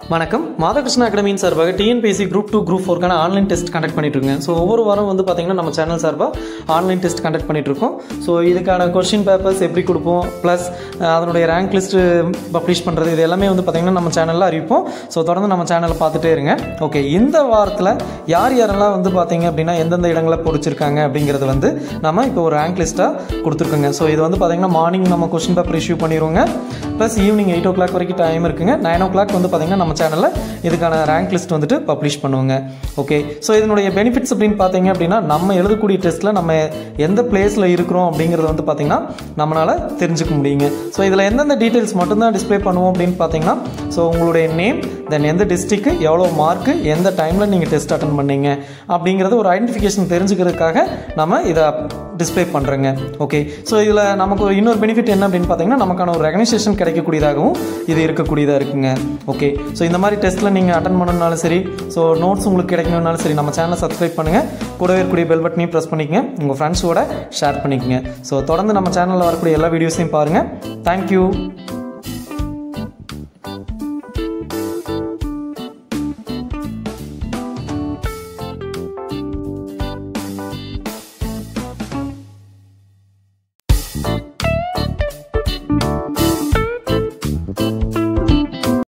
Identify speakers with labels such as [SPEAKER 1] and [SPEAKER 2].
[SPEAKER 1] வணக்கம் மாதகிருஷ்ண அகாடமியின் சார்பாக டிஎன்பிஎஸ்சி குரூப் டூ குரூப் ஃபோர்க்கான ஆன்லைன் டெஸ்ட் கண்டக்ட் பண்ணிட்டு இருக்கேன் ஸோ ஒவ்வொரு வாரம் வந்து பார்த்தீங்கன்னா நம்ம சேனல் சார்பாக ஆன்லைன் டெஸ்ட் கண்டக்ட் பண்ணிட்டு இருக்கோம் ஸோ இதுக்கான கொஸ்டின் பேப்பர்ஸ் எப்படி கொடுப்போம் ப்ளஸ் அதனுடைய ரேங்க் லிஸ்ட் பப்ளிஷ் பண்ணுறது இது எல்லாமே வந்து பார்த்தீங்கன்னா நம்ம சேனலில் அறிவிப்போம் ஸோ தொடர்ந்து நம்ம சேனலை பார்த்துட்டே இருங்க ஓகே இந்த வாரத்தில் யார் யாரெல்லாம் வந்து பார்த்தீங்க அப்படின்னா எந்தெந்த இடங்களை பொறிச்சிருக்காங்க அப்படிங்கிறது வந்து நம்ம இப்போ ஒரு ரேங்க் லிஸ்ட்டாக கொடுத்துருக்கோங்க ஸோ இது வந்து பார்த்தீங்கன்னா மார்னிங் நம்ம கொஸ்டின் பேப்பர் இஷ்யூ பண்ணிடுவோங்க plus evening eight o'clock வரைக்கும் டைம் இருக்குங்க நைன் ஓ கிளாக் வந்து பார்த்தீங்கன்னா நம்ம சேனலில் இதுக்கான ரேங்க் லிஸ்ட் வந்துட்டு பப்ளிஷ் பண்ணுவோங்க ஓகே ஸோ இதனுடைய பெனிஃபிட்ஸ் அப்படின்னு பார்த்தீங்க அப்படின்னா நம்ம எழுதக்கூடிய டெஸ்ட்டில் நம்ம எந்த பிளேஸில் இருக்கிறோம் அப்படிங்கிறது வந்து பார்த்தீங்கன்னா நம்மளால் தெரிஞ்சுக்க முடியுங்க ஸோ இதில் எந்தெந்த டீட்டெயில்ஸ் மட்டும்தான் டிஸ்ப்ளே பண்ணுவோம் அப்படின்னு பார்த்தீங்கன்னா ஸோ உங்களுடைய நேம் தென் எந்த டிஸ்ட்ரிக்கு எவ்வளோ மார்க்கு எந்த டைமில் நீங்கள் டெஸ்ட் அட்டன் பண்ணீங்க அப்படிங்கிறது ஒரு ஐடென்டிஃபிகேஷன் தெரிஞ்சுக்கிறதுக்காக நம்ம இதை டிஸ்ப்ளே பண்ணுறோங்க ஓகே ஸோ இதில் நமக்கு ஒரு இன்னொரு பெனிஃபிட் என்ன அப்படின்னு பார்த்தீங்கன்னா நமக்கான ஒரு ரெகனைசேஷன் கிடைக்கக்கூடியதாகவும் இது இருக்கக்கூடியதாக இருக்குங்க ஓகே ஸோ இந்த மாதிரி டெஸ்ட்டில் நீங்கள் அட்டன் பண்ணணுனாலும் சரி ஸோ நோட்ஸ் உங்களுக்கு கிடைக்கணும்னாலும் சரி நம்ம சேனலை சப்ஸ்கிரைப் பண்ணுங்கள் கூடவே இருக்கக்கூடிய பெல் பட்டனையும் ப்ரெஸ் பண்ணிக்கங்க உங்கள் ஃப்ரெண்ட்ஸோட ஷேர் பண்ணிக்கங்க ஸோ தொடர்ந்து நம்ம சேனலில் வரக்கூடிய எல்லா வீடியோஸையும் பாருங்கள் தேங்க்யூ